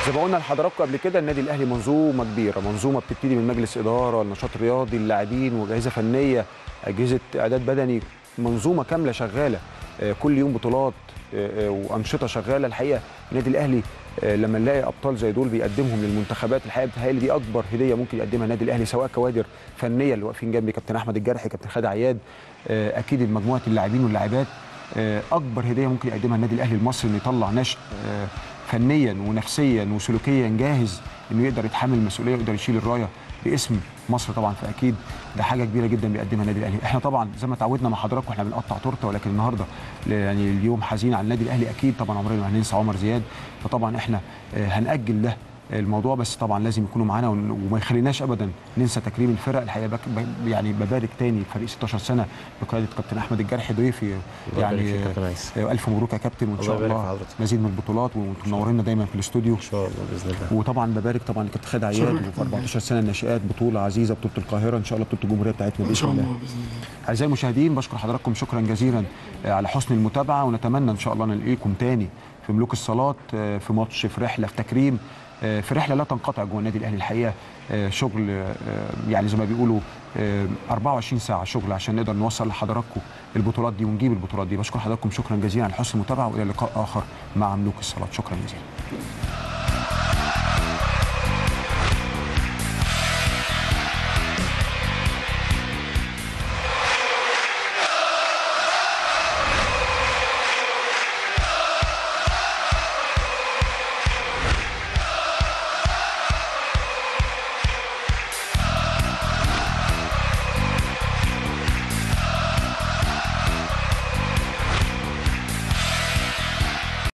زي ما قلنا لحضراتكم قبل كده النادي الاهلي منظومه كبيره منظومه بتبتدي من مجلس اداره النشاط الرياضي اللاعبين واجهزه فنيه اجهزه اعداد بدني منظومه كامله شغاله آه، كل يوم بطولات آه، آه، وانشطه شغاله الحقيقه النادي الاهلي آه، لما نلاقي ابطال زي دول بيقدمهم للمنتخبات الحقيقه بتهيألي دي اكبر هديه ممكن يقدمها النادي الاهلي سواء كوادر فنيه اللي واقفين جنبي كابتن احمد الجرحي كابتن خالد عياد آه، اكيد مجموعه اللاعبين واللاعبات آه، اكبر هديه ممكن يقدمها النادي الاهلي المصري انه يطلع نشء آه، فنيا ونفسيا وسلوكيا جاهز انه يقدر يتحمل المسؤوليه ويقدر يشيل الرايه باسم مصر طبعا فاكيد ده حاجه كبيره جدا بيقدمها النادي الاهلي احنا طبعا زي ما اتعودنا مع حضراتكم احنا بنقطع تورته ولكن النهارده ل- يعني اليوم حزين على النادي الاهلي اكيد طبعا عمرنا ما هننسى عمر زياد فطبعا احنا آه، هنأجل ده الموضوع بس طبعا لازم يكونوا معانا ون- وما يخليناش ابدا ننسى تكريم الفرق الحقيقه بك ب- يعني ببارك تاني فريق 16 سنه بقياده كابتن احمد الجرحي ضيفي الله يبارك فيك يعني يا كابتن عايز. آه، الف مبروك يا كابتن وان الله شاء يبارك في الله حضرتك. مزيد من البطولات وانتم منورينا دايما في الاستوديو ان شاء الله باذن الله وطبعا ببارك طبعا لكابتن خالد عياد وفي 14 سنه الناشئات بطوله عزيزه بطوله القاهره ان شاء الله بطوله الجمهوريه بتاعتنا ان باذن شاء الله الله باذن الله اعزائي المشاهدين بشكر حضراتكم شكرا جزيلا آه، على حسن المتابعه ونتمنى ان شاء الله نلاقيكم تاني في ملوك الصالات آه، في ماتش في رحله في تكريم آه، في رحله لا تنقطع جوه النادي الاهلي الحقيقه آه، شغل آه، يعني زي ما بيقولوا آه، 24 ساعه شغل عشان نقدر نوصل لحضراتكم البطولات دي ونجيب البطولات دي بشكر حضراتكم شكرا جزيلا على حسن المتابعه والى لقاء اخر مع ملوك الصالات شكرا جزيلا